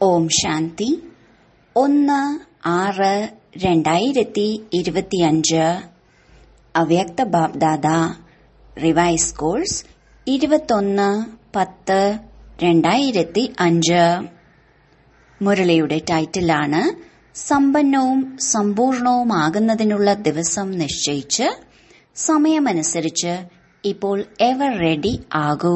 ഓം ശാന്തി ഒന്ന് ആറ് രണ്ടായിരത്തി ഇരുപത്തിയഞ്ച് അവ്യക്ത ബാബ്ദാദ റിവൈസ് കോഴ്സ് ഇരുപത്തൊന്ന് പത്ത് രണ്ടായിരത്തി അഞ്ച് മുരളിയുടെ ടൈറ്റിലാണ് സമ്പന്നവും സമ്പൂർണവുമാകുന്നതിനുള്ള ദിവസം നിശ്ചയിച്ച് സമയമനുസരിച്ച് ഇപ്പോൾ എവർ റെഡി ആകൂ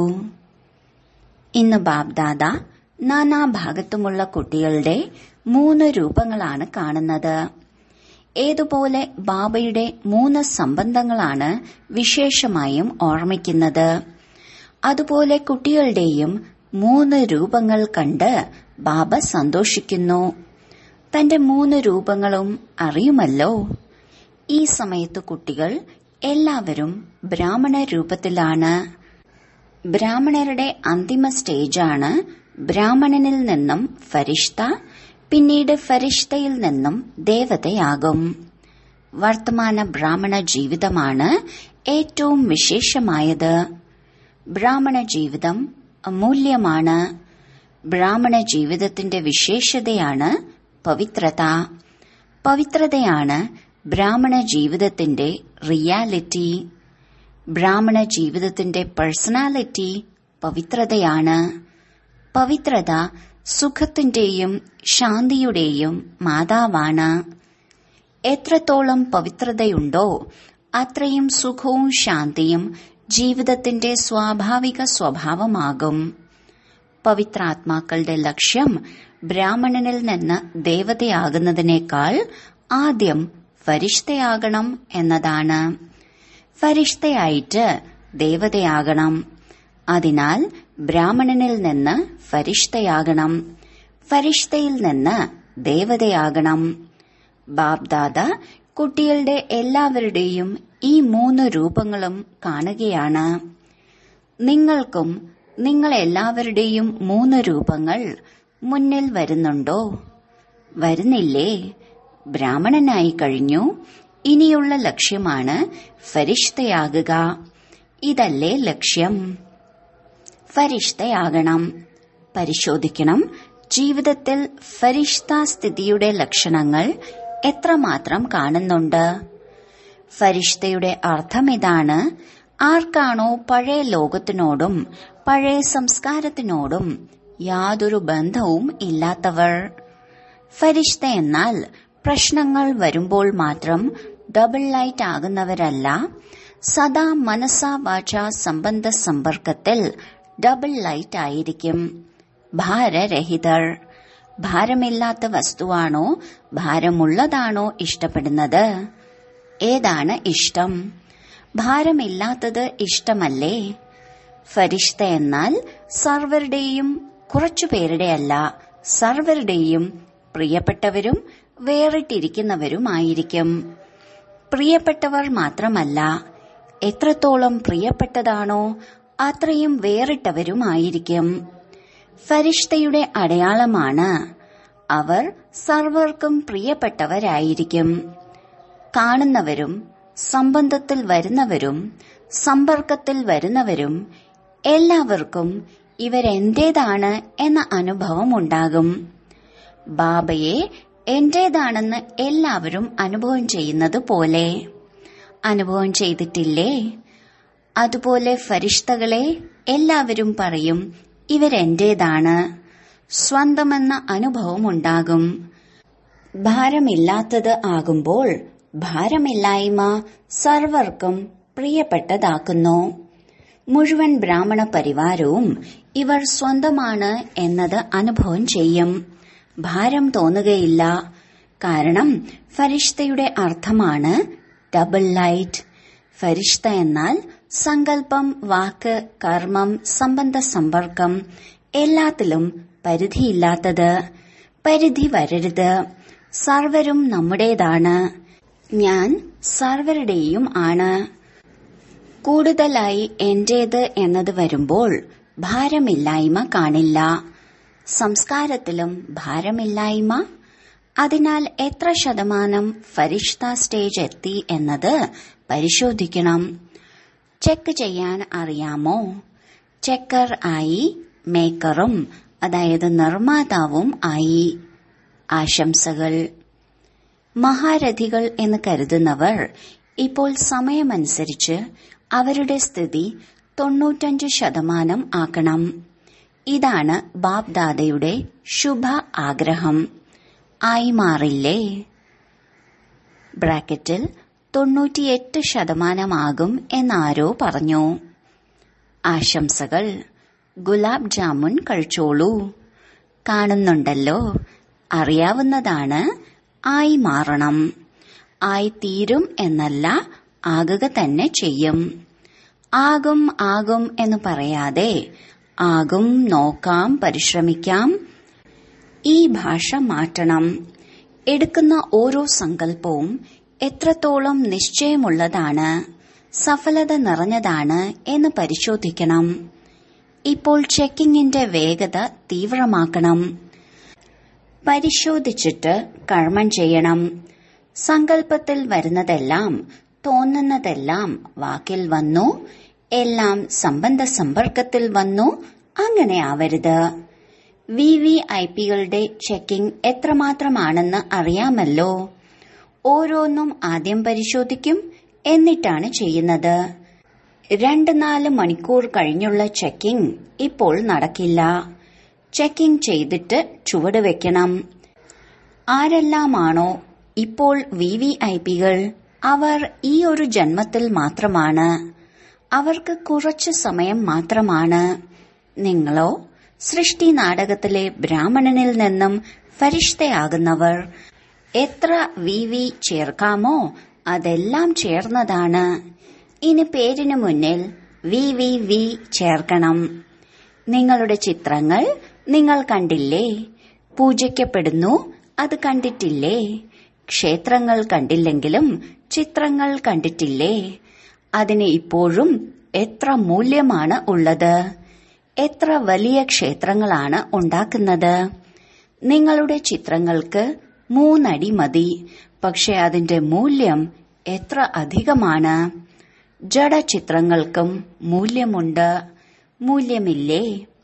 ഇന്ന് ബാബ്ദാദ നാനാഭാഗത്തുമുള്ള കുട്ടികളുടെ മൂന്ന് രൂപങ്ങളാണ് കാണുന്നത് ഏതുപോലെ ബാബയുടെ മൂന്ന് സംബന്ധങ്ങളാണ് വിശേഷമായും ഓർമ്മിക്കുന്നത് അതുപോലെ കുട്ടികളുടെയും മൂന്ന് രൂപങ്ങൾ കണ്ട് ബാബ സന്തോഷിക്കുന്നു തന്റെ മൂന്ന് രൂപങ്ങളും അറിയുമല്ലോ ഈ സമയത്ത് കുട്ടികൾ എല്ലാവരും ബ്രാഹ്മണ രൂപത്തിലാണ് ബ്രാഹ്മണരുടെ അന്തിമ സ്റ്റേജാണ് ബ്രാഹ്മണനിൽ നിന്നും ഫരിഷ്ത പിന്നീട് ഫരിഷ്തയിൽ നിന്നും ദേവതയാകും വർത്തമാന ബ്രാഹ്മണ ജീവിതമാണ് ഏറ്റവും വിശേഷമായത് ബ്രാഹ്മണ ജീവിതം അമൂല്യമാണ് ബ്രാഹ്മണ ജീവിതത്തിന്റെ വിശേഷതയാണ് പവിത്രത പവിത്രതയാണ് ബ്രാഹ്മണ ജീവിതത്തിന്റെ റിയാലിറ്റി ബ്രാഹ്മണ ജീവിതത്തിന്റെ പേഴ്സണാലിറ്റി പവിത്രതയാണ് പവിത്രത സുഖത്തിന്റെയും ശാന്തിയുടെയും മാതാവാണ് എത്രത്തോളം പവിത്രതയുണ്ടോ അത്രയും സുഖവും ശാന്തിയും ജീവിതത്തിന്റെ സ്വാഭാവിക സ്വഭാവമാകും പവിത്രാത്മാക്കളുടെ ലക്ഷ്യം ബ്രാഹ്മണനിൽ നിന്ന് ദേവതയാകുന്നതിനേക്കാൾ ആദ്യം ഫരിഷ്തയാകണം എന്നതാണ് ഫരിഷ്തയായിട്ട് ദേവതയാകണം അതിനാൽ ബ്രാഹ്മണനിൽ നിന്ന് ഫരിഷ്തയാകണം ഫരിഷ്തയിൽ നിന്ന് ദേവതയാകണം ബാബ്ദാദ കുട്ടികളുടെ എല്ലാവരുടെയും ഈ മൂന്ന് രൂപങ്ങളും കാണുകയാണ് നിങ്ങൾക്കും നിങ്ങൾ എല്ലാവരുടെയും മൂന്ന് രൂപങ്ങൾ മുന്നിൽ വരുന്നുണ്ടോ വരുന്നില്ലേ ബ്രാഹ്മണനായി കഴിഞ്ഞു ഇനിയുള്ള ലക്ഷ്യമാണ് ഫരിഷ്തയാകുക ഇതല്ലേ ലക്ഷ്യം ഫരിഷ്തയാകണം പരിശോധിക്കണം ജീവിതത്തിൽ ഫരിഷ്ത സ്ഥിതിയുടെ ലക്ഷണങ്ങൾ എത്രമാത്രം കാണുന്നുണ്ട് ഫരിഷ്തയുടെ അർത്ഥം ഇതാണ് ആർക്കാണോ പഴയ ലോകത്തിനോടും പഴയ സംസ്കാരത്തിനോടും യാതൊരു ബന്ധവും ഇല്ലാത്തവർ ഫരിഷ്ത എന്നാൽ പ്രശ്നങ്ങൾ വരുമ്പോൾ മാത്രം ഡബിൾ ലൈറ്റ് ആകുന്നവരല്ല സദാ മനസാ വാച സംബന്ധ സമ്പർക്കത്തിൽ ഡബിൾ ലൈറ്റ് ആയിരിക്കും ഭാരരഹിതർ ഭാരമില്ലാത്ത വസ്തുവാണോ ഭാരമുള്ളതാണോ ഇഷ്ടപ്പെടുന്നത് ഏതാണ് ഇഷ്ടം ഭാരമില്ലാത്തത് ഇഷ്ടമല്ലേ ഫരിഷ്ത എന്നാൽ സർവരുടെയും കുറച്ചുപേരുടെയല്ല സർവരുടെയും പ്രിയപ്പെട്ടവരും വേറിട്ടിരിക്കുന്നവരുമായിരിക്കും പ്രിയപ്പെട്ടവർ മാത്രമല്ല എത്രത്തോളം പ്രിയപ്പെട്ടതാണോ അത്രയും വേറിട്ടവരുമായിരിക്കും ഫരിഷ്തയുടെ അടയാളമാണ് അവർ സർവർക്കും പ്രിയപ്പെട്ടവരായിരിക്കും കാണുന്നവരും സംബന്ധത്തിൽ വരുന്നവരും സമ്പർക്കത്തിൽ വരുന്നവരും എല്ലാവർക്കും ഇവരെന്റേതാണ് എന്ന അനുഭവം ഉണ്ടാകും ബാബയെ എന്റേതാണെന്ന് എല്ലാവരും അനുഭവം ചെയ്യുന്നത് പോലെ അനുഭവം ചെയ്തിട്ടില്ലേ അതുപോലെ ഫരിഷ്തകളെ എല്ലാവരും പറയും ഇവരെന്റേതാണ് സ്വന്തമെന്ന അനുഭവം ഉണ്ടാകും ഭാരമില്ലാത്തത് ആകുമ്പോൾ ഭാരമില്ലായ്മ സർവർക്കും പ്രിയപ്പെട്ടതാക്കുന്നു മുഴുവൻ ബ്രാഹ്മണ പരിവാരവും ഇവർ സ്വന്തമാണ് എന്നത് അനുഭവം ചെയ്യും ഭാരം തോന്നുകയില്ല കാരണം ഫരിഷ്തയുടെ അർത്ഥമാണ് ഡബിൾ ലൈറ്റ് ഫരിഷ്ത എന്നാൽ സങ്കല്പം വാക്ക് കർമ്മം സംബന്ധ സമ്പർക്കം എല്ലാത്തിലും പരിധിയില്ലാത്തത് പരിധി വരരുത് സർവരും നമ്മുടേതാണ് ഞാൻ സർവരുടെയും ആണ് കൂടുതലായി എന്റേത് എന്നത് വരുമ്പോൾ ഭാരമില്ലായ്മ കാണില്ല സംസ്കാരത്തിലും ഭാരമില്ലായ്മ അതിനാൽ എത്ര ശതമാനം ഫരിഷ്ത സ്റ്റേജ് എത്തി എന്നത് പരിശോധിക്കണം ചെക്ക് ചെയ്യാൻ അറിയാമോ ചെക്കർ ആയി മേക്കറും അതായത് നിർമ്മാതാവും ആയി ആശംസകൾ മഹാരഥികൾ എന്ന് കരുതുന്നവർ ഇപ്പോൾ സമയമനുസരിച്ച് അവരുടെ സ്ഥിതി തൊണ്ണൂറ്റഞ്ച് ശതമാനം ആക്കണം ഇതാണ് ബാബ് ദാദയുടെ ശുഭ ആഗ്രഹം ആയി മാറില്ലേ ബ്രാക്കറ്റിൽ തൊണ്ണൂറ്റിയെട്ട് ശതമാനമാകും എന്നാരോ പറഞ്ഞു ആശംസകൾ ഗുലാബ് ജാമുൻ കഴിച്ചോളൂ കാണുന്നുണ്ടല്ലോ അറിയാവുന്നതാണ് ആയി മാറണം ആയി തീരും എന്നല്ല ആകുക തന്നെ ചെയ്യും ആകും ആകും എന്ന് പറയാതെ ആകും നോക്കാം പരിശ്രമിക്കാം ഈ ഭാഷ മാറ്റണം എടുക്കുന്ന ഓരോ സങ്കല്പവും എത്രത്തോളം നിശ്ചയമുള്ളതാണ് സഫലത നിറഞ്ഞതാണ് എന്ന് പരിശോധിക്കണം ഇപ്പോൾ ചെക്കിങ്ങിന്റെ വേഗത തീവ്രമാക്കണം പരിശോധിച്ചിട്ട് കർമ്മം ചെയ്യണം സങ്കല്പത്തിൽ വരുന്നതെല്ലാം തോന്നുന്നതെല്ലാം വാക്കിൽ വന്നു എല്ലാം സംബന്ധ സമ്പർക്കത്തിൽ വന്നു അങ്ങനെ ആവരുത് വി വി ഐ പികളുടെ ചെക്കിംഗ് എത്രമാത്രമാണെന്ന് അറിയാമല്ലോ ഓരോന്നും ആദ്യം പരിശോധിക്കും എന്നിട്ടാണ് ചെയ്യുന്നത് രണ്ട് നാല് മണിക്കൂർ കഴിഞ്ഞുള്ള ചെക്കിംഗ് ഇപ്പോൾ നടക്കില്ല ചെക്കിംഗ് ചെയ്തിട്ട് ചുവട് വെക്കണം ആരെല്ലാമാണോ ഇപ്പോൾ വി വി ഐ പികൾ അവർ ഈ ഒരു ജന്മത്തിൽ മാത്രമാണ് അവർക്ക് കുറച്ചു സമയം മാത്രമാണ് നിങ്ങളോ സൃഷ്ടി നാടകത്തിലെ ബ്രാഹ്മണനിൽ നിന്നും ഫരിഷ്തയാകുന്നവർ എത്ര വി വി ചേർക്കാമോ അതെല്ലാം ചേർന്നതാണ് ഇനി പേരിനു മുന്നിൽ വി വി വി ചേർക്കണം നിങ്ങളുടെ ചിത്രങ്ങൾ നിങ്ങൾ കണ്ടില്ലേ പൂജിക്കപ്പെടുന്നു അത് കണ്ടിട്ടില്ലേ ക്ഷേത്രങ്ങൾ കണ്ടില്ലെങ്കിലും ചിത്രങ്ങൾ കണ്ടിട്ടില്ലേ അതിന് ഇപ്പോഴും എത്ര മൂല്യമാണ് ഉള്ളത് എത്ര വലിയ ക്ഷേത്രങ്ങളാണ് ഉണ്ടാക്കുന്നത് നിങ്ങളുടെ ചിത്രങ്ങൾക്ക് മൂന്നടി മതി പക്ഷെ അതിന്റെ മൂല്യം എത്ര അധികമാണ് ജഡചിത്രങ്ങൾക്കും മൂല്യമുണ്ട് മൂല്യമില്ലേ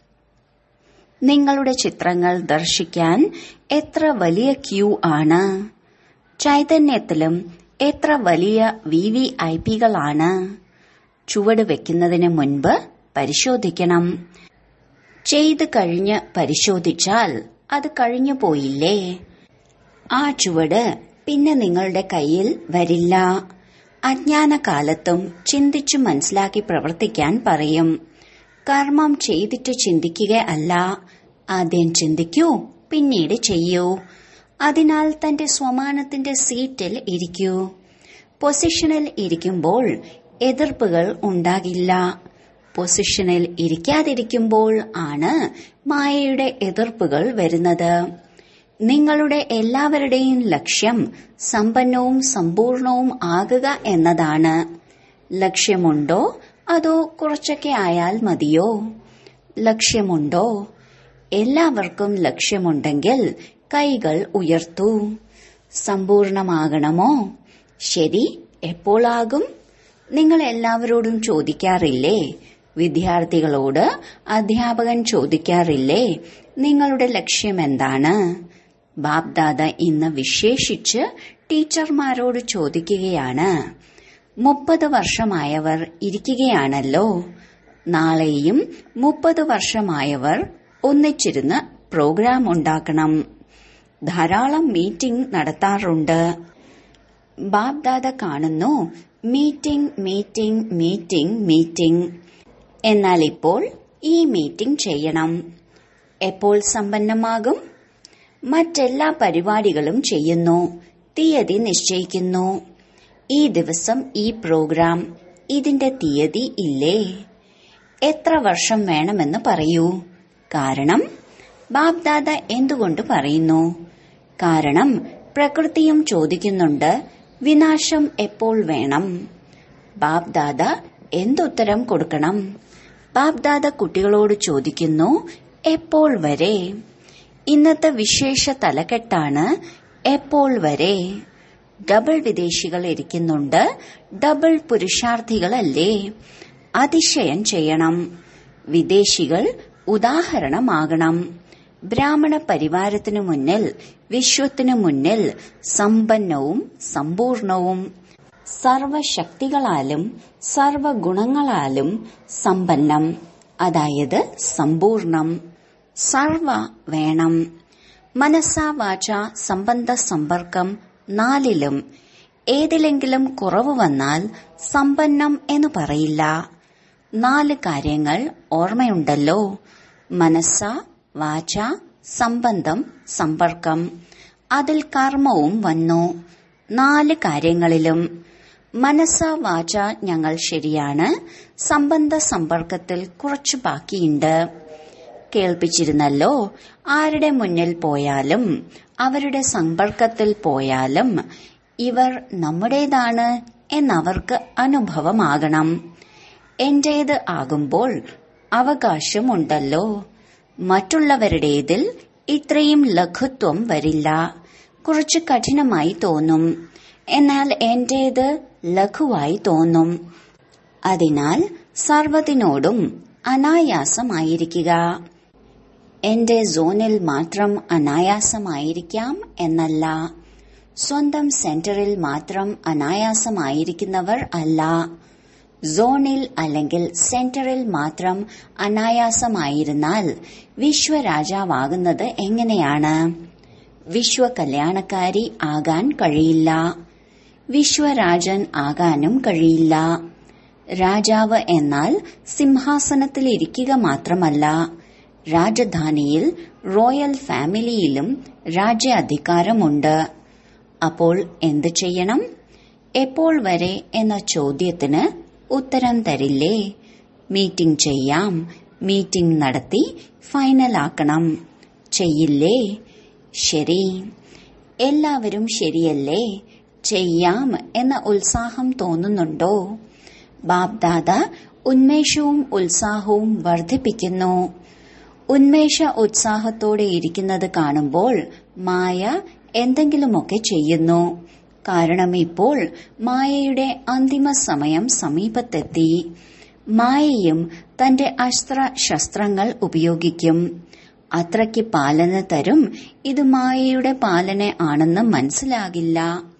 നിങ്ങളുടെ ചിത്രങ്ങൾ ദർശിക്കാൻ എത്ര വലിയ ക്യൂ ആണ് ചൈതന്യത്തിലും എത്ര വലിയ വി വി ഐ പികളാണ് ചുവട് വെക്കുന്നതിന് മുൻപ് പരിശോധിക്കണം ചെയ്ത് കഴിഞ്ഞ് പരിശോധിച്ചാൽ അത് കഴിഞ്ഞു പോയില്ലേ ആ ചുവട് പിന്നെ നിങ്ങളുടെ കയ്യിൽ വരില്ല അജ്ഞാനകാലത്തും ചിന്തിച്ചു മനസ്സിലാക്കി പ്രവർത്തിക്കാൻ പറയും കർമ്മം ചെയ്തിട്ട് ചിന്തിക്കുക അല്ല ആദ്യം ചിന്തിക്കൂ പിന്നീട് ചെയ്യൂ അതിനാൽ തന്റെ സ്വമാനത്തിന്റെ സീറ്റിൽ ഇരിക്കൂ പൊസിഷനിൽ ഇരിക്കുമ്പോൾ എതിർപ്പുകൾ ഉണ്ടാകില്ല പൊസിഷനിൽ ഇരിക്കാതിരിക്കുമ്പോൾ ആണ് മായയുടെ എതിർപ്പുകൾ വരുന്നത് നിങ്ങളുടെ എല്ലാവരുടെയും ലക്ഷ്യം സമ്പന്നവും സമ്പൂർണവും ആകുക എന്നതാണ് ലക്ഷ്യമുണ്ടോ അതോ കുറച്ചൊക്കെ ആയാൽ മതിയോ ലക്ഷ്യമുണ്ടോ എല്ലാവർക്കും ലക്ഷ്യമുണ്ടെങ്കിൽ കൈകൾ ഉയർത്തൂ സമ്പൂർണമാകണമോ ശരി എപ്പോഴാകും നിങ്ങൾ എല്ലാവരോടും ചോദിക്കാറില്ലേ വിദ്യാർത്ഥികളോട് അധ്യാപകൻ ചോദിക്കാറില്ലേ നിങ്ങളുടെ ലക്ഷ്യം എന്താണ് ബാബ്ദാദ ഇന്ന് വിശേഷിച്ച് ടീച്ചർമാരോട് ചോദിക്കുകയാണ് മുപ്പത് വർഷമായവർ ഇരിക്കുകയാണല്ലോ നാളെയും മുപ്പത് വർഷമായവർ ഒന്നിച്ചിരുന്ന് പ്രോഗ്രാം ഉണ്ടാക്കണം ധാരാളം മീറ്റിംഗ് നടത്താറുണ്ട് ബാബ്ദാദ കാണുന്നു മീറ്റിംഗ് മീറ്റിംഗ് മീറ്റിംഗ് മീറ്റിംഗ് എന്നാൽ ഇപ്പോൾ ഈ മീറ്റിംഗ് ചെയ്യണം എപ്പോൾ സമ്പന്നമാകും മറ്റെല്ലാ പരിപാടികളും ചെയ്യുന്നു തീയതി നിശ്ചയിക്കുന്നു ഈ ദിവസം ഈ പ്രോഗ്രാം ഇതിന്റെ തീയതി ഇല്ലേ എത്ര വർഷം വേണമെന്ന് പറയൂ കാരണം ബാബ്ദാദ എന്തുകൊണ്ട് പറയുന്നു കാരണം പ്രകൃതിയും ചോദിക്കുന്നുണ്ട് വിനാശം എപ്പോൾ വേണം ബാബ്ദാദ എന്തുത്തരം കൊടുക്കണം ബാബ്ദാദ കുട്ടികളോട് ചോദിക്കുന്നു എപ്പോൾ വരെ ഇന്നത്തെ വിശേഷ തലക്കെട്ടാണ് എപ്പോൾ വരെ ഡബിൾ വിദേശികൾ ഇരിക്കുന്നുണ്ട് ഡബിൾ പുരുഷാർത്ഥികളല്ലേ അതിശയം ചെയ്യണം വിദേശികൾ ഉദാഹരണമാകണം ബ്രാഹ്മണ പരിവാരത്തിനു മുന്നിൽ വിശ്വത്തിനു മുന്നിൽ സമ്പന്നവും സമ്പൂർണവും സർവശക്തികളാലും സർവഗുണങ്ങളാലും സമ്പന്നം അതായത് സമ്പൂർണം സർവ വേണം മനസ്സാ വാച സംബന്ധ സമ്പർക്കം നാലിലും ഏതിലെങ്കിലും കുറവ് വന്നാൽ സമ്പന്നം എന്ന് പറയില്ല നാല് കാര്യങ്ങൾ ഓർമ്മയുണ്ടല്ലോ മനസ്സ വാച സംബന്ധം സമ്പർക്കം അതിൽ കർമ്മവും വന്നു നാല് കാര്യങ്ങളിലും മനസ്സ വാച ഞങ്ങൾ ശരിയാണ് സംബന്ധ സമ്പർക്കത്തിൽ കുറച്ചു ബാക്കിയുണ്ട് കേൾപ്പിച്ചിരുന്നല്ലോ ആരുടെ മുന്നിൽ പോയാലും അവരുടെ സമ്പർക്കത്തിൽ പോയാലും ഇവർ നമ്മുടേതാണ് എന്നവർക്ക് അനുഭവമാകണം എന്റേത് ആകുമ്പോൾ അവകാശമുണ്ടല്ലോ മറ്റുള്ളവരുടേതിൽ ഇത്രയും ലഘുത്വം വരില്ല കുറച്ച് കഠിനമായി തോന്നും എന്നാൽ എന്റേത് ലഘുവായി തോന്നും അതിനാൽ സർവത്തിനോടും അനായാസമായിരിക്കുക എന്റെ സോണിൽ മാത്രം അനായാസമായിരിക്കാം എന്നല്ല സ്വന്തം സെന്ററിൽ മാത്രം അനായാസമായിരിക്കുന്നവർ അല്ല സോണിൽ അല്ലെങ്കിൽ സെന്ററിൽ മാത്രം അനായാസമായിരുന്നാൽ വിശ്വരാജാവാകുന്നത് എങ്ങനെയാണ് വിശ്വ കല്യാണക്കാരി ആകാൻ കഴിയില്ല വിശ്വരാജൻ ആകാനും കഴിയില്ല രാജാവ് എന്നാൽ സിംഹാസനത്തിലിരിക്കുക മാത്രമല്ല രാജധാനിയിൽ റോയൽ ഫാമിലിയിലും രാജ്യാധികാരമുണ്ട് അപ്പോൾ എന്തു ചെയ്യണം എപ്പോൾ വരെ എന്ന ചോദ്യത്തിന് ഉത്തരം തരില്ലേ മീറ്റിംഗ് ചെയ്യാം മീറ്റിംഗ് നടത്തി ഫൈനലാക്കണം ചെയ്യില്ലേ ശരി എല്ലാവരും ശരിയല്ലേ ചെയ്യാം എന്ന ഉത്സാഹം തോന്നുന്നുണ്ടോ ബാബ്ദാദ ഉന്മേഷവും ഉത്സാഹവും വർദ്ധിപ്പിക്കുന്നു ഉന്മേഷ ഉത്സാഹത്തോടെ ഇരിക്കുന്നത് കാണുമ്പോൾ മായ എന്തെങ്കിലുമൊക്കെ ചെയ്യുന്നു കാരണം ഇപ്പോൾ മായയുടെ അന്തിമ സമയം സമീപത്തെത്തി മായയും തന്റെ അസ്ത്ര ശസ്ത്രങ്ങൾ ഉപയോഗിക്കും അത്രയ്ക്ക് പാലന തരും ഇത് മായയുടെ പാലന ആണെന്ന് മനസ്സിലാകില്ല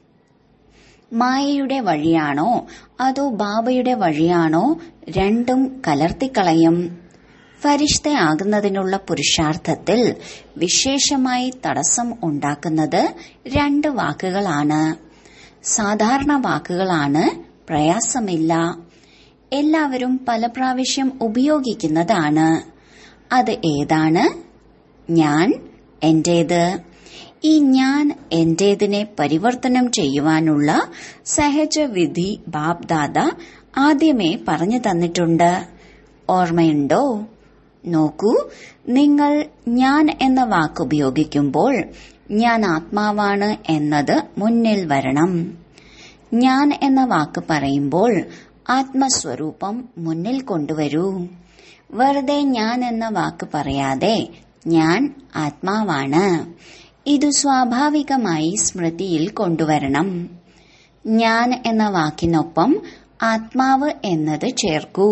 മായയുടെ വഴിയാണോ അതോ ബാബയുടെ വഴിയാണോ രണ്ടും കലർത്തിക്കളയും ഫരിഷ്തയാകുന്നതിനുള്ള പുരുഷാർത്ഥത്തിൽ വിശേഷമായി തടസ്സം ഉണ്ടാക്കുന്നത് രണ്ട് വാക്കുകളാണ് സാധാരണ വാക്കുകളാണ് പ്രയാസമില്ല എല്ലാവരും പല പ്രാവശ്യം ഉപയോഗിക്കുന്നതാണ് അത് ഏതാണ് ഞാൻ എന്റേത് ഈ ഞാൻ എന്റേതിനെ പരിവർത്തനം ചെയ്യുവാനുള്ള സഹജവിധി ബാബ് ദാദ ആദ്യമേ പറഞ്ഞു തന്നിട്ടുണ്ട് ഓർമ്മയുണ്ടോ നോക്കൂ നിങ്ങൾ ഞാൻ എന്ന വാക്ക് ഉപയോഗിക്കുമ്പോൾ ഞാൻ ആത്മാവാണ് എന്നത് മുന്നിൽ വരണം ഞാൻ എന്ന വാക്ക് പറയുമ്പോൾ ആത്മസ്വരൂപം മുന്നിൽ കൊണ്ടുവരൂ വെറുതെ ഞാൻ എന്ന വാക്ക് പറയാതെ ഞാൻ ആത്മാവാണ് ഇത് സ്വാഭാവികമായി സ്മൃതിയിൽ കൊണ്ടുവരണം ഞാൻ എന്ന വാക്കിനൊപ്പം ആത്മാവ് എന്നത് ചേർക്കൂ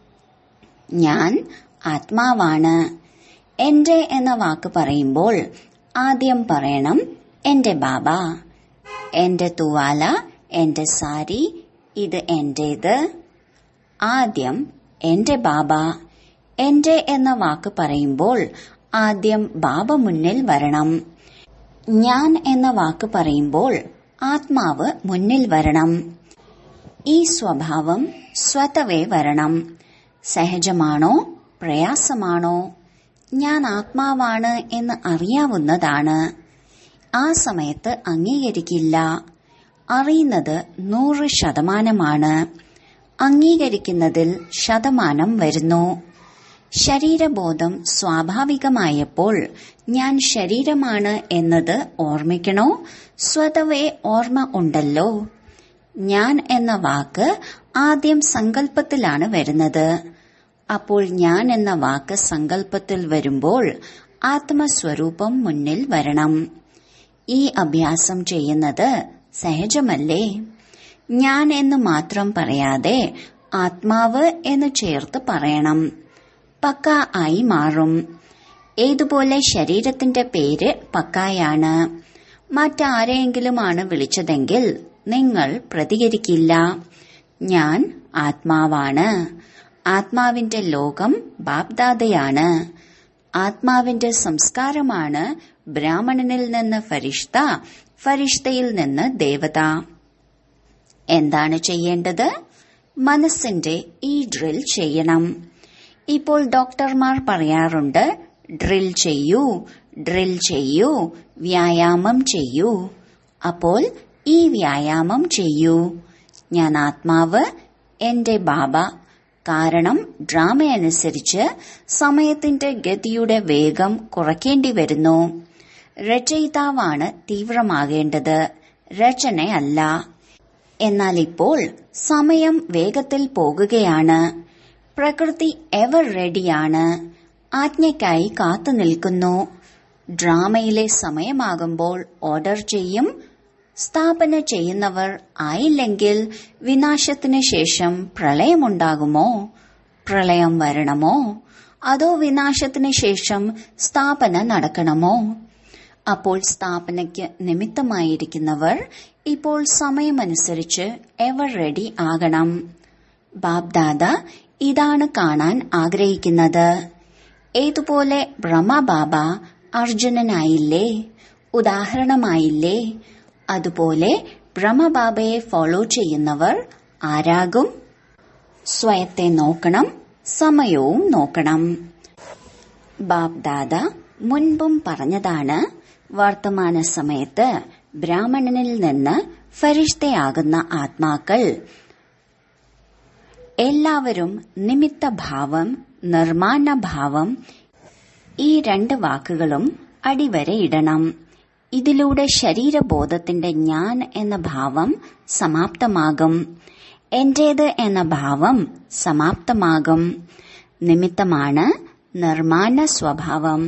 ഞാൻ ആത്മാവാണ് എന്റെ എന്ന വാക്ക് പറയുമ്പോൾ ആദ്യം പറയണം എന്റെ ബാബ എന്റെ തുവാല എന്റെ സാരി ഇത് എന്റേത് ആദ്യം എന്റെ ബാബ എന്റെ എന്ന വാക്ക് പറയുമ്പോൾ ആദ്യം ബാബ മുന്നിൽ വരണം ഞാൻ എന്ന വാക്ക് പറയുമ്പോൾ ആത്മാവ് മുന്നിൽ വരണം ഈ സ്വഭാവം സ്വതവേ വരണം സഹജമാണോ പ്രയാസമാണോ ഞാൻ ആത്മാവാണ് എന്ന് അറിയാവുന്നതാണ് ആ സമയത്ത് അംഗീകരിക്കില്ല അറിയുന്നത് നൂറ് ശതമാനമാണ് അംഗീകരിക്കുന്നതിൽ ശതമാനം വരുന്നു ശരീരബോധം സ്വാഭാവികമായപ്പോൾ ഞാൻ ശരീരമാണ് എന്നത് ഓർമ്മിക്കണോ സ്വതവേ ഓർമ്മ ഉണ്ടല്ലോ ഞാൻ എന്ന വാക്ക് ആദ്യം സങ്കല്പത്തിലാണ് വരുന്നത് അപ്പോൾ ഞാൻ എന്ന വാക്ക് സങ്കല്പത്തിൽ വരുമ്പോൾ ആത്മസ്വരൂപം മുന്നിൽ വരണം ഈ അഭ്യാസം ചെയ്യുന്നത് സഹജമല്ലേ ഞാൻ എന്ന് മാത്രം പറയാതെ ആത്മാവ് എന്ന് ചേർത്ത് പറയണം പക്ക ആയി മാറും ഏതുപോലെ ശരീരത്തിന്റെ പേര് പക്കായാണ് മറ്റാരെയെങ്കിലുമാണ് വിളിച്ചതെങ്കിൽ നിങ്ങൾ പ്രതികരിക്കില്ല ഞാൻ ആത്മാവാണ് ആത്മാവിന്റെ ലോകം ബാബ്ദാദയാണ് ആത്മാവിന്റെ സംസ്കാരമാണ് ബ്രാഹ്മണനിൽ നിന്ന് ഫരിഷ്ത ഫരിഷ്തയിൽ നിന്ന് ദേവത എന്താണ് ചെയ്യേണ്ടത് മനസ്സിന്റെ ഈ ഡ്രിൽ ചെയ്യണം ഇപ്പോൾ ഡോക്ടർമാർ പറയാറുണ്ട് ഡ്രിൽ ചെയ്യൂ ഡ്രിൽ ചെയ്യൂ വ്യായാമം ചെയ്യൂ അപ്പോൾ ഈ വ്യായാമം ചെയ്യൂ ഞാൻ ആത്മാവ് എന്റെ ബാബ കാരണം ഡ്രാമയനുസരിച്ച് സമയത്തിന്റെ ഗതിയുടെ വേഗം കുറയ്ക്കേണ്ടി വരുന്നു രചയിതാവാണ് തീവ്രമാകേണ്ടത് രചനയല്ല എന്നാൽ ഇപ്പോൾ സമയം വേഗത്തിൽ പോകുകയാണ് പ്രകൃതി എവർ റെഡിയാണ് ആജ്ഞയ്ക്കായി കാത്തു നിൽക്കുന്നു ഡ്രാമയിലെ സമയമാകുമ്പോൾ ഓർഡർ ചെയ്യും സ്ഥാപന ചെയ്യുന്നവർ ആയില്ലെങ്കിൽ വിനാശത്തിന് ശേഷം പ്രളയമുണ്ടാകുമോ പ്രളയം വരണമോ അതോ വിനാശത്തിന് ശേഷം സ്ഥാപന നടക്കണമോ അപ്പോൾ സ്ഥാപനയ്ക്ക് നിമിത്തമായിരിക്കുന്നവർ ഇപ്പോൾ സമയമനുസരിച്ച് എവർ റെഡി ആകണം ബാബ്ദാദ ഇതാണ് കാണാൻ ആഗ്രഹിക്കുന്നത് ഏതുപോലെ ബ്രഹ്മബാബ അർജുനനായില്ലേ ഉദാഹരണമായില്ലേ അതുപോലെ ബ്രഹ്മബാബയെ ഫോളോ ചെയ്യുന്നവർ ആരാകും സ്വയത്തെ നോക്കണം സമയവും നോക്കണം ബാബ്ദാദ മുൻപും പറഞ്ഞതാണ് വർത്തമാന സമയത്ത് ബ്രാഹ്മണനിൽ നിന്ന് ഫരിഷ്തയാകുന്ന ആത്മാക്കൾ എല്ലാവരും നിമിത്തഭാവം നിർമ്മാണഭാവം ഈ രണ്ട് വാക്കുകളും അടിവരയിടണം ഇതിലൂടെ ശരീരബോധത്തിന്റെ ഞാൻ എന്ന ഭാവം സമാപ്തമാകും എന്റേത് എന്ന ഭാവം സമാപ്തമാകും നിമിത്തമാണ് നിർമ്മാണ സ്വഭാവം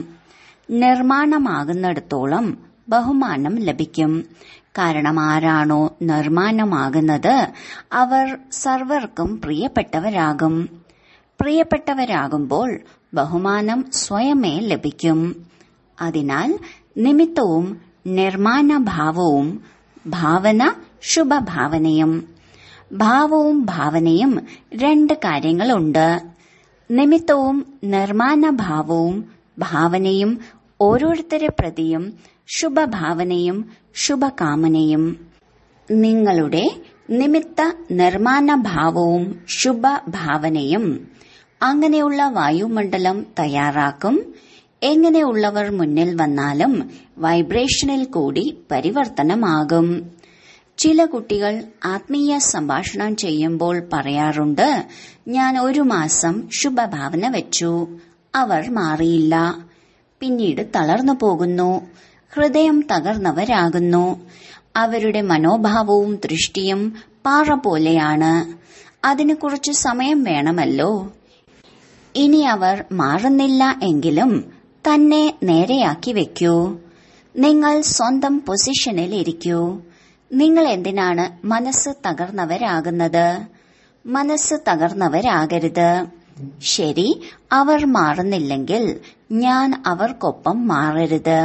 നിർമ്മാണമാകുന്നിടത്തോളം ബഹുമാനം ലഭിക്കും കാരണം ആരാണോ നിർമ്മാണമാകുന്നത് അവർ സർവർക്കും പ്രിയപ്പെട്ടവരാകും പ്രിയപ്പെട്ടവരാകുമ്പോൾ ബഹുമാനം സ്വയമേ ലഭിക്കും അതിനാൽ നിമിത്തവും നിർമ്മാണഭാവവും ഭാവന ശുഭഭാവനയും ഭാവവും ഭാവനയും രണ്ട് കാര്യങ്ങളുണ്ട് നിമിത്തവും നിർമ്മാണഭാവവും ഭാവനയും ഓരോരുത്തരെ പ്രതിയും ശുഭഭാവനയും ശുഭകാമനയും നിങ്ങളുടെ നിമിത്ത നിർമ്മാണഭാവവും ശുഭഭാവനയും അങ്ങനെയുള്ള വായുമണ്ഡലം തയ്യാറാക്കും എങ്ങനെയുള്ളവർ മുന്നിൽ വന്നാലും വൈബ്രേഷനിൽ കൂടി പരിവർത്തനമാകും ചില കുട്ടികൾ ആത്മീയ സംഭാഷണം ചെയ്യുമ്പോൾ പറയാറുണ്ട് ഞാൻ ഒരു മാസം ശുഭഭാവന വെച്ചു അവർ മാറിയില്ല പിന്നീട് തളർന്നു പോകുന്നു ഹൃദയം തകർന്നവരാകുന്നു അവരുടെ മനോഭാവവും ദൃഷ്ടിയും പാറ പോലെയാണ് അതിന് കുറച്ച് സമയം വേണമല്ലോ ഇനി അവർ മാറുന്നില്ല എങ്കിലും തന്നെ നേരെയാക്കി വെക്കൂ നിങ്ങൾ സ്വന്തം പൊസിഷനിൽ ഇരിക്കൂ നിങ്ങൾ എന്തിനാണ് മനസ്സ് തകർന്നവരാകുന്നത് മനസ്സ് തകർന്നവരാകരുത് ശരി അവർ മാറുന്നില്ലെങ്കിൽ ഞാൻ അവർക്കൊപ്പം മാറരുത്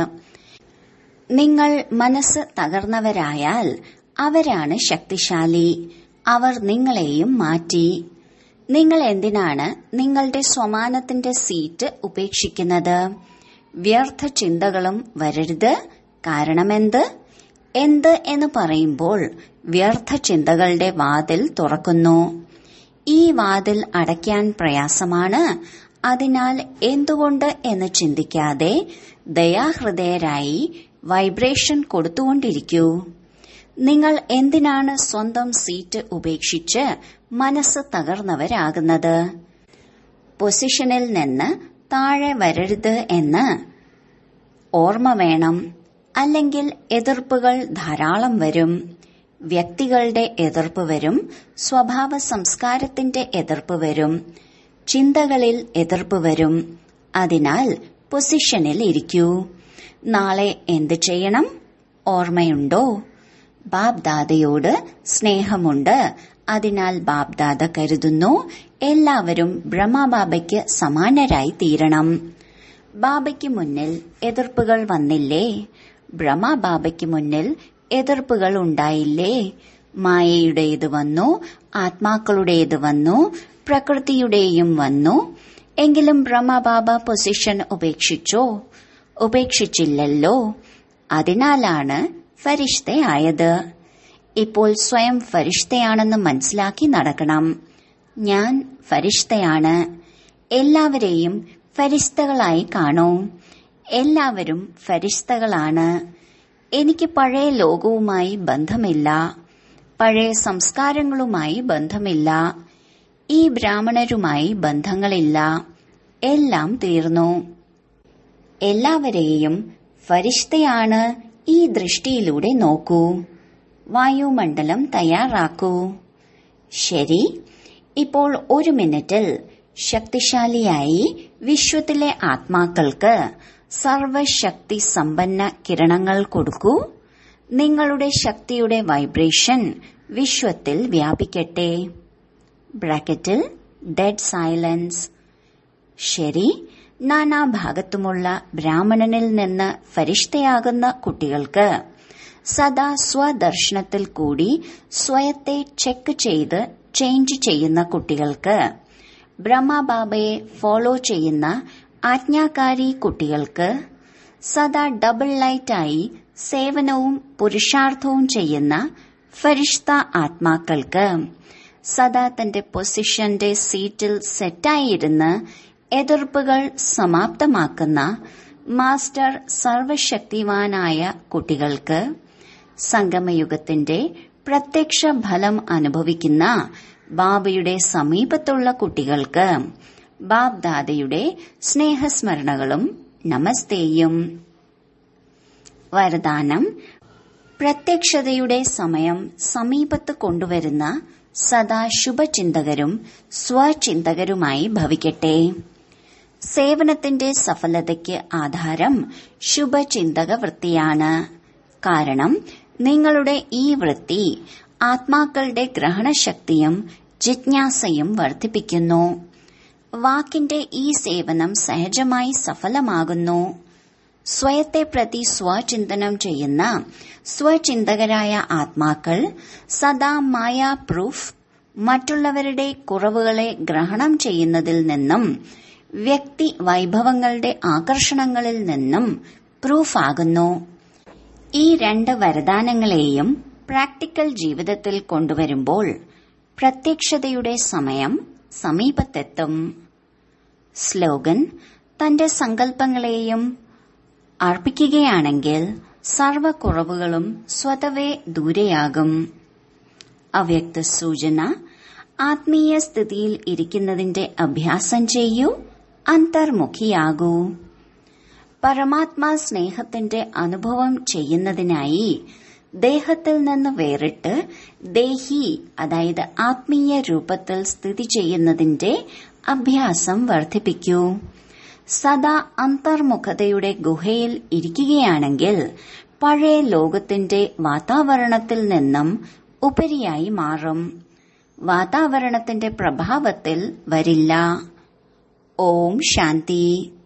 നിങ്ങൾ മനസ്സ് തകർന്നവരായാൽ അവരാണ് ശക്തിശാലി അവർ നിങ്ങളെയും മാറ്റി നിങ്ങൾ എന്തിനാണ് നിങ്ങളുടെ സ്വമാനത്തിന്റെ സീറ്റ് ഉപേക്ഷിക്കുന്നത് വ്യർത്ഥ ചിന്തകളും വരരുത് കാരണമെന്ത് എന്ത് എന്ന് പറയുമ്പോൾ വ്യർത്ഥ ചിന്തകളുടെ വാതിൽ തുറക്കുന്നു ഈ വാതിൽ അടയ്ക്കാൻ പ്രയാസമാണ് അതിനാൽ എന്തുകൊണ്ട് എന്ന് ചിന്തിക്കാതെ ദയാഹൃദയരായി വൈബ്രേഷൻ കൊടുത്തുകൊണ്ടിരിക്കൂ നിങ്ങൾ എന്തിനാണ് സ്വന്തം സീറ്റ് ഉപേക്ഷിച്ച് മനസ്സ് തകർന്നവരാകുന്നത് പൊസിഷനിൽ നിന്ന് താഴെ വരരുത് എന്ന് ഓർമ്മ വേണം അല്ലെങ്കിൽ എതിർപ്പുകൾ ധാരാളം വരും വ്യക്തികളുടെ എതിർപ്പ് വരും സ്വഭാവ സംസ്കാരത്തിന്റെ എതിർപ്പ് വരും ചിന്തകളിൽ എതിർപ്പ് വരും അതിനാൽ പൊസിഷനിൽ ഇരിക്കൂ നാളെ എന്ത് ചെയ്യണം ഓർമ്മയുണ്ടോ ബാബ്ദാദയോട് സ്നേഹമുണ്ട് അതിനാൽ ബാബ്ദാദ കരുതുന്നു എല്ലാവരും ബ്രഹ്മബാബയ്ക്ക് സമാനരായി തീരണം ബാബയ്ക്ക് മുന്നിൽ എതിർപ്പുകൾ വന്നില്ലേ ബ്രഹ്മബാബയ്ക്ക് മുന്നിൽ എതിർപ്പുകൾ ഉണ്ടായില്ലേ മായയുടേത് വന്നു ആത്മാക്കളുടേത് വന്നു പ്രകൃതിയുടെയും വന്നു എങ്കിലും ബ്രഹ്മബാബ പൊസിഷൻ ഉപേക്ഷിച്ചോ ഉപേക്ഷിച്ചില്ലല്ലോ അതിനാലാണ് ഫരിഷ്തയായത് ഇപ്പോൾ സ്വയം ഫരിഷ്തയാണെന്ന് മനസ്സിലാക്കി നടക്കണം ഞാൻ ഫരിഷ്തയാണ് എല്ലാവരെയും ഫരിസ്തകളായി കാണൂ എല്ലാവരും ഫരിസ്തകളാണ് എനിക്ക് പഴയ ലോകവുമായി ബന്ധമില്ല പഴയ സംസ്കാരങ്ങളുമായി ബന്ധമില്ല ഈ ബ്രാഹ്മണരുമായി ബന്ധങ്ങളില്ല എല്ലാം തീർന്നു എല്ലാവരെയും ഫരിഷ്തയാണ് ഈ ദൃഷ്ടിയിലൂടെ നോക്കൂ വായുമണ്ഡലം തയ്യാറാക്കൂ ശരി ഇപ്പോൾ ഒരു മിനിറ്റിൽ ശക്തിശാലിയായി വിശ്വത്തിലെ ആത്മാക്കൾക്ക് സർവശക്തി സമ്പന്ന കിരണങ്ങൾ കൊടുക്കൂ നിങ്ങളുടെ ശക്തിയുടെ വൈബ്രേഷൻ വിശ്വത്തിൽ വ്യാപിക്കട്ടെ ബ്രാക്കറ്റിൽ ഡെഡ് സൈലൻസ് ശരി നാനാഭാഗത്തുമുള്ള ബ്രാഹ്മണനിൽ നിന്ന് ഫരിഷ്തയാകുന്ന കുട്ടികൾക്ക് സദാ സ്വദർശനത്തിൽ കൂടി സ്വയത്തെ ചെക്ക് ചെയ്ത് ചേഞ്ച് ചെയ്യുന്ന കുട്ടികൾക്ക് ബ്രഹ്മബാബയെ ഫോളോ ചെയ്യുന്ന ആജ്ഞാകാരി കുട്ടികൾക്ക് സദാ ഡബിൾ ലൈറ്റായി സേവനവും പുരുഷാർത്ഥവും ചെയ്യുന്ന ഫരിഷ്ത ആത്മാക്കൾക്ക് സദാ തന്റെ പൊസിഷന്റെ സീറ്റിൽ സെറ്റായിരുന്ന് എതിർപ്പുകൾ സമാപ്തമാക്കുന്ന മാസ്റ്റർ സർവശക്തിവാനായ കുട്ടികൾക്ക് സംഗമയുഗത്തിന്റെ പ്രത്യക്ഷ ഫലം അനുഭവിക്കുന്ന ബാബയുടെ സമീപത്തുള്ള കുട്ടികൾക്ക് ബാബ്ദാദയുടെ സ്നേഹസ്മരണകളും നമസ്തേയും വരദാനം പ്രത്യക്ഷതയുടെ സമയം സമീപത്ത് കൊണ്ടുവരുന്ന സദാ ശുഭചിന്തകരും സ്വചിന്തകരുമായി ഭവിക്കട്ടെ സേവനത്തിന്റെ സഫലതയ്ക്ക് ആധാരം ശുഭചിന്തക വൃത്തിയാണ് കാരണം നിങ്ങളുടെ ഈ വൃത്തി ആത്മാക്കളുടെ ഗ്രഹണശക്തിയും ജിജ്ഞാസയും വർദ്ധിപ്പിക്കുന്നു വാക്കിന്റെ ഈ സേവനം സഹജമായി സഫലമാകുന്നു സ്വയത്തെ പ്രതി സ്വചിന്തനം ചെയ്യുന്ന സ്വചിന്തകരായ ആത്മാക്കൾ സദാ മായ പ്രൂഫ് മറ്റുള്ളവരുടെ കുറവുകളെ ഗ്രഹണം ചെയ്യുന്നതിൽ നിന്നും വ്യക്തി വൈഭവങ്ങളുടെ ആകർഷണങ്ങളിൽ നിന്നും പ്രൂഫാകുന്നു ഈ രണ്ട് വരദാനങ്ങളെയും പ്രാക്ടിക്കൽ ജീവിതത്തിൽ കൊണ്ടുവരുമ്പോൾ പ്രത്യക്ഷതയുടെ സമയം സമീപത്തെത്തും സ്ലോഗൻ തന്റെ സങ്കല്പങ്ങളെയും അർപ്പിക്കുകയാണെങ്കിൽ സർവക്കുറവുകളും സ്വതവേ ദൂരെയാകും അവ്യക്ത സൂചന ആത്മീയ സ്ഥിതിയിൽ ഇരിക്കുന്നതിന്റെ അഭ്യാസം ചെയ്യൂ അന്തർമുഖിയാകൂ പരമാത്മാ സ്നേഹത്തിന്റെ അനുഭവം ചെയ്യുന്നതിനായി ദേഹത്തിൽ നിന്ന് വേറിട്ട് ദേഹി അതായത് ആത്മീയ രൂപത്തിൽ സ്ഥിതി ചെയ്യുന്നതിന്റെ അഭ്യാസം വർദ്ധിപ്പിക്കൂ സദാ അന്തർമുഖതയുടെ ഗുഹയിൽ ഇരിക്കുകയാണെങ്കിൽ പഴയ ലോകത്തിന്റെ വാതാവരണത്തിൽ നിന്നും ഉപരിയായി മാറും വാതാവരണത്തിന്റെ പ്രഭാവത്തിൽ വരില്ല ഓം ശാന്തി